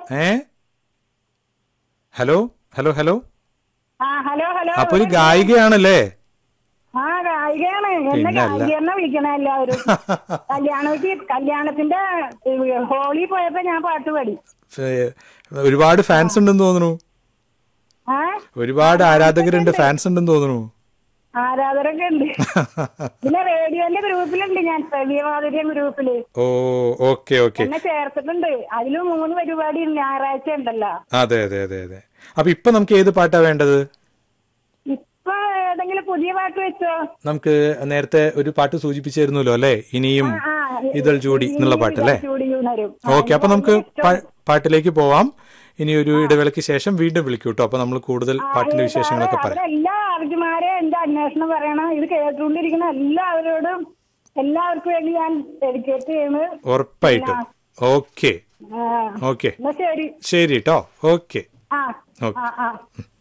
ഏ hello hello hello ആ hello hello അപ്പൊ ഒരു ഗായികയാണല്ലേ ആ ഗായികയാണ് എന്നെ പിന്നല്ല. ഗായികയെന്നെ വിളിക്കണ എല്ലാവരും കല്യാണത്തി കല്യാണത്തിന്റെ ഏ, ഹോളി പോയപ്പോ ഞാൻ പാട്ട് പാടി ഏ, ഒരുപാട് ഫാൻസ് ഉണ്ടെന്ന് തോന്നുന്നു ആ ഒരുപാട് ആരാധകരുണ്ട് ഫാൻസ് ഉണ്ടെന്ന് തോന്നുന്നു ആരാധകരൊക്കെ ഉണ്ട് പിന്നെ റേഡിയോന്റെ ഗ്രൂപ്പിലുണ്ട് ഞാൻ ശ്രവ്യമാധുര്യം ഗ്രൂപ്പില് ഓ ഓക്കെ ഓക്കെ എന്നെ ചേർത്തിട്ടുണ്ട് അതിലും മൂന്ന് പരിപാടി ഞായറാഴ്ച ഉണ്ടല്ലോ അതെ അതെ അതെ അതെ അപ്പൊ ഇപ്പൊ നമുക്ക് ഏത് പാട്ടാ വേണ്ടത് ഇപ്പൊ ഏതെങ്കിലും പുതിയ പാട്ട് വെച്ചോ നമുക്ക് നേരത്തെ ഒരു പാട്ട് സൂചിപ്പിച്ചിരുന്നല്ലോ അല്ലെ ഇനിയും ആ ഇതൾ ചൂടി എന്നുള്ള പാട്ടല്ലേ ചൂടി ഉണരും ഓക്കെ അപ്പൊ നമുക്ക് പാ- പാട്ടിലേക്ക് പോവാം ഇനി ഒരു ഇടവേളയ്ക്ക് ശേഷം വീണ്ടും വിളിക്കൂ കേട്ടോ അപ്പൊ നമ്മൾ കൂടുതൽ പാട്ടിന്റെ വിശേഷങ്ങളൊക്കെ പറയാം അവരെല്ലാ ആർജിമാരെ എന്റെ അന്വേഷണം പറയണം ഇത് കേട്ടുകൊണ്ടിരിക്കുന്ന എല്ലാവരോടും എല്ലാവർക്കും വേണ്ടി ഞാൻ ഡെഡിക്കേറ്റ് ചെയ്യുന്നത് ഉറപ്പായിട്ടും ഓക്കെ ആ, ഓക്കെ എന്നാ ശരി ശരി കേട്ടോ ഓക്കെ ആ ഓക്കെ ആ ആ